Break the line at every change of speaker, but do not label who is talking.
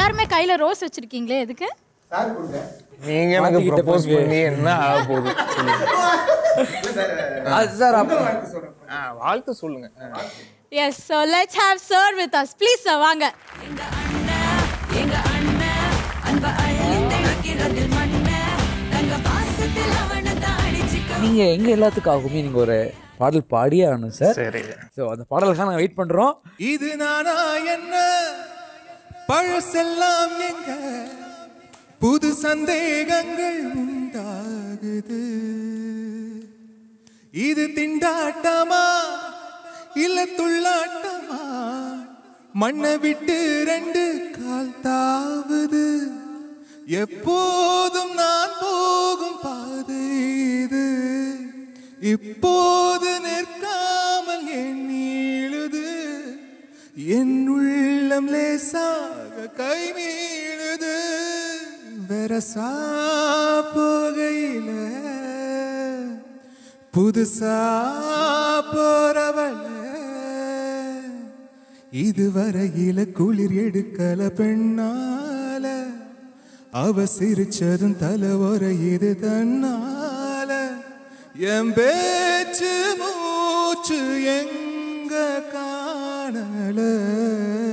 எல்லாருமே கையில ரோஸ் வச்சிருக்கீங்களே எதுக்கு
நீங்க எனக்கு ப்ரப்போஸ் பண்ணி என்ன ஆக போகுது
அது சார் அப்ப
ஆ, வாழ்த்து சொல்லுங்க ஆ.
Yes so let's have sir with us please sir வாங்க
நீங்க எங்க எல்லாத்துக்காகவுமே நீங்க ஒரு பாடல் பாடியே ஆகணும் சார்
சரி
ஸோ அந்த பாடலுக்காக நாங்கள் வெயிட் பண்றோம்
இது நானா என்ன பழசெல்லாம் எங்க புது சந்தேகங்கள் உண்டாகுது இது திண்டாட்டமா இல்ல துள்ளாட்டமா மண்ணை விட்டு ரெண்டு கால் தாவுது எப்போதும் நான் போகும் பாதை இது இப்போது நிற்காமல் என் நீளுது என் உள்ளம் லேசாக கை மீளுது வெரசா போகையில புதுசா போறவள இதுவரையில குளிர் எடுக்கல பெண்ணால அவ சிரிச்சதும் தலை இது தன்னால என் பேச்சு மூச்சு எங்க காணல